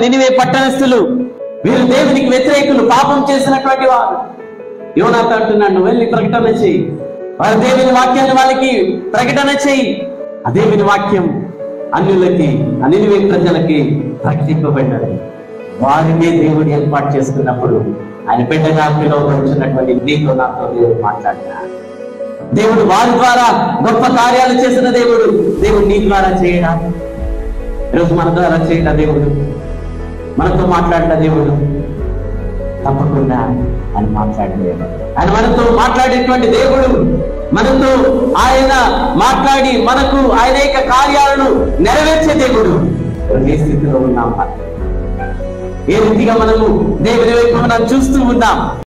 నినివే పట్టణస్థులు వీరు దేవునికి వ్యతిరేకులు పాపం చేసినటువంటి వారు యోనాథ్ అంటున్నాడు "నువ్వు వెళ్ళి ప్రకటన చేయి వారి దేవుని వాక్యాన్ని వాళ్ళకి ప్రకటన చేయి ఆ దేవుని వాక్యం అన్యులకి అనినివే ప్రజలకి ప్రకటింపబడినది వారినే దేవుడు ఏర్పాటు చేసుకున్నప్పుడు ఆయన బిడ్డగా పిలువబడుచున్నటువంటి నీతో నాతో దేవుడు మాట్లాడినాడు దేవుడు వారి ద్వారా గొప్ప కార్యాలు చేసిన దేవుడు దేవుడు నీ ద్వారా చేయడా ఈరోజు మన ద్వారా చేయడా దేవుడు మనతో మాట్లాడిన దేవుడు తప్పకుండా ఆయన మాట్లాడిన దేవుడు ఆయన మనతో మాట్లాడేటువంటి దేవుడు మనతో ఆయన మాట్లాడి మనకు ఆయన యొక్క కార్యాలను నెరవేర్చే దేవుడు ఏ స్థితిలో ఉన్నాం మనం? ఏ రీతిగా మనము దేవుని వైపు మనం చూస్తూ ఉన్నాం